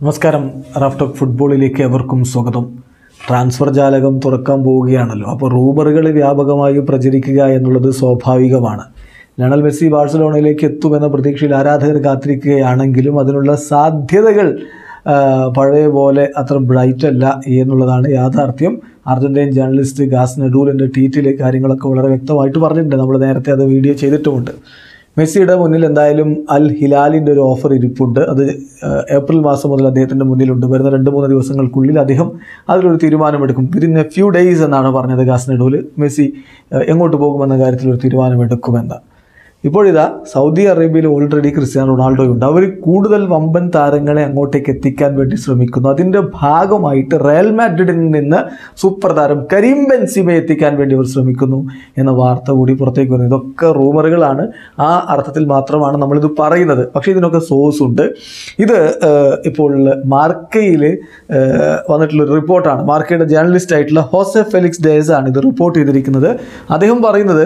നമസ്കാരം റാഫ്റ്റോക്ക് ഫുട്ബോളിലേക്ക് എവർക്കും സ്വാഗതം ട്രാൻസ്ഫർ ജാലകം തുറക്കാൻ പോവുകയാണല്ലോ അപ്പോൾ റൂമറുകൾ വ്യാപകമായി പ്രചരിക്കുക എന്നുള്ളത് സ്വാഭാവികമാണ് ലണൽ മെസ്സി ബാഴ്സലോണയിലേക്ക് എത്തുമെന്ന പ്രതീക്ഷയിൽ ആരാധകർ കാത്തിരിക്കുകയാണെങ്കിലും അതിനുള്ള സാധ്യതകൾ ആ, പഴയ പോലെ അത്ര ബ്രൈറ്റ് അല്ല എന്നുള്ളതാണ് യാഥാർത്ഥ്യം അർജന്റീൻ ജേർണലിസ്റ്റ് ഗാസ് നെഡൂലിൻ്റെ ട്വീറ്റിൽ കാര്യങ്ങളൊക്കെ വളരെ വ്യക്തമായിട്ട് പറഞ്ഞിട്ടുണ്ട് നമ്മൾ നേരത്തെ അത് വീഡിയോ ചെയ്തിട്ടുമുണ്ട് മെസ്സിയുടെ മുന്നിൽ എന്തായാലും അൽ ഹിലാലിൻ്റെ ഒരു ഓഫർ ഇരിപ്പുണ്ട് അത് ആ, ഏപ്രിൽ മാസം മുതൽ അദ്ദേഹത്തിൻ്റെ മുന്നിലുണ്ട് വരുന്ന രണ്ട് മൂന്ന് ദിവസങ്ങൾക്കുള്ളിൽ അദ്ദേഹം അതിലൊരു തീരുമാനമെടുക്കും വിതിൻ എ ഫ്യൂ ഡേയ്സ് എന്നാണ് പറഞ്ഞത് ഗാസ്നെഡോല് മെസ്സി ആ, എങ്ങോട്ട് പോകുമെന്ന കാര്യത്തിൽ ഒരു തീരുമാനമെടുക്കുമെന്ന് ഇപ്പോഴിതാ സൗദി അറേബ്യയിൽ ഓൾറെഡി ക്രിസ്ത്യാനോ റൊണാൾഡോ ഉണ്ട് അവർ കൂടുതൽ വമ്പൻ താരങ്ങളെ അങ്ങോട്ടേക്ക് എത്തിക്കാൻ വേണ്ടി ശ്രമിക്കുന്നു അതിൻ്റെ ഭാഗമായിട്ട് റയൽ മാഡ്രിഡിൽ നിന്ന് സൂപ്പർ താരം കരീം ബെൻസിമയെ എത്തിക്കാൻ വേണ്ടി അവർ ശ്രമിക്കുന്നു എന്ന വാർത്ത കൂടി പുറത്തേക്ക് വരുന്നു ഇതൊക്കെ റൂമറുകളാണ് ആ അർത്ഥത്തിൽ മാത്രമാണ് നമ്മളിത് പറയുന്നത് പക്ഷേ ഇതിനൊക്കെ സോഴ്സ് ഉണ്ട് ഇത് ഏഹ്, ഇപ്പോൾ മാർക്കയിൽ വന്നിട്ടുള്ള ഒരു റിപ്പോർട്ടാണ് മാർക്കയുടെ ജേർണലിസ്റ്റ് ആയിട്ടുള്ള ഹോസെ ഫെലിക്സ് ഡേസ് ആണ് ഇത് റിപ്പോർട്ട് ചെയ്തിരിക്കുന്നത് അദ്ദേഹം പറയുന്നത്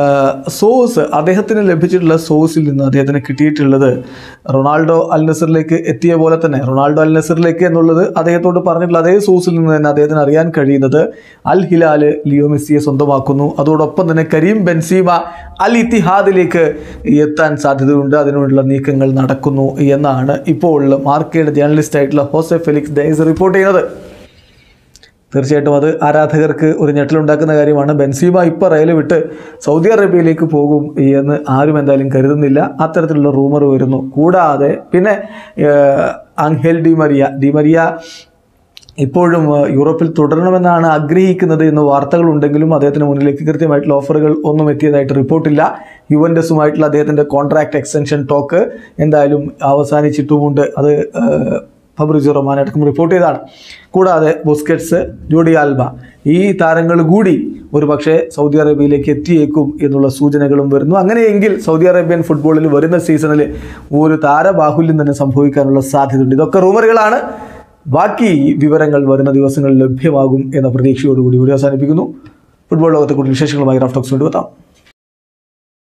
സോഴ്സ് അദ്ദേഹത്തിന് ലഭിച്ചിട്ടുള്ള സോഴ്സിൽ നിന്ന് അദ്ദേഹത്തിന് കിട്ടിയിട്ടുള്ളത് റൊണാൾഡോ അൽ നസറിലേക്ക് എത്തിയ പോലെ തന്നെ റൊണാൾഡോ അൽ നസറിലേക്ക് എന്നുള്ളത് അദ്ദേഹത്തോട് പറഞ്ഞിട്ടുള്ള അതേ സോഴ്സിൽ നിന്ന് തന്നെ അദ്ദേഹത്തിന് അറിയാൻ കഴിയുന്നത് അൽ ഹിലാല് ലിയോ മെസ്സിയെ സ്വന്തമാക്കുന്നു അതോടൊപ്പം തന്നെ കരീം ബെൻസീമ അൽ ഇത്തിഹാദിലേക്ക് എത്താൻ സാധ്യതയുണ്ട് അതിനുള്ള നീക്കങ്ങൾ നടക്കുന്നു എന്നാണ് ഇപ്പോൾ മാർക്കയുടെ ജേർണലിസ്റ്റ് ആയിട്ടുള്ള ഹോസെ ഫെലിക്സ് ഡേസ് റിപ്പോർട്ട് ചെയ്യുന്നത് തീർച്ചയായിട്ടും അത് ആരാധകർക്ക് ഒരു ഞെട്ടലുണ്ടാക്കുന്ന കാര്യമാണ് ബെൻസീമ ഇപ്പോൾ റയൽ വിട്ട് സൗദി അറേബ്യയിലേക്ക് പോകും എന്ന് ആരും എന്തായാലും കരുതുന്നില്ല അത്തരത്തിലുള്ള റൂമർ വരുന്നു കൂടാതെ പിന്നെ ഏഹ്, Angel Di Maria Di Maria ഇപ്പോഴും ഏഹ്, യൂറോപ്പിൽ തുടരണമെന്നാണ് ആഗ്രഹിക്കുന്നത് എന്ന് വാർത്തകളുണ്ടെങ്കിലും അദ്ദേഹത്തിന് മുന്നിലേക്ക് കൃത്യമായിട്ടുള്ള ഓഫറുകൾ ഒന്നും എത്തിയതായിട്ട് റിപ്പോർട്ടില്ല യുവൻഡസുമായിട്ടുള്ള അദ്ദേഹത്തിൻ്റെ കോൺട്രാക്ട് എക്സ്റ്റൻഷൻ ടോക്ക് എന്തായാലും അവസാനിച്ചിട്ടുമുണ്ട് അത് ഏഹ്, ഫബ്രിസോ റൊമാൻ അടക്കം റിപ്പോർട്ട് ചെയ്തതാണ് കൂടാതെ ബുസ്കറ്റ്സ് ജോഡി ആൽബ ഈ താരങ്ങൾ കൂടി ഒരു പക്ഷേ സൗദി അറേബ്യയിലേക്ക് എത്തിയേക്കും എന്നുള്ള സൂചനകളും വരുന്നു അങ്ങനെയെങ്കിൽ സൗദി അറേബ്യൻ ഫുട്ബോളിൽ വരുന്ന സീസണിൽ ഒരു താരബാഹുല്യം തന്നെ സംഭവിക്കാനുള്ള സാധ്യതയുണ്ട് ഇതൊക്കെ റൂമറുകളാണ് ബാക്കി വിവരങ്ങൾ വരുന്ന ദിവസങ്ങളിൽ ലഭ്യമാകും എന്ന പ്രതീക്ഷയോടുകൂടി വീഡിയോ അവസാനിപ്പിക്കുന്നു ഫുട്ബോൾ ലോകത്തെ കൂടുതൽ വിശേഷങ്ങളുമായി റഫ്റ്റോക്സ് കൊണ്ടുവെത്താം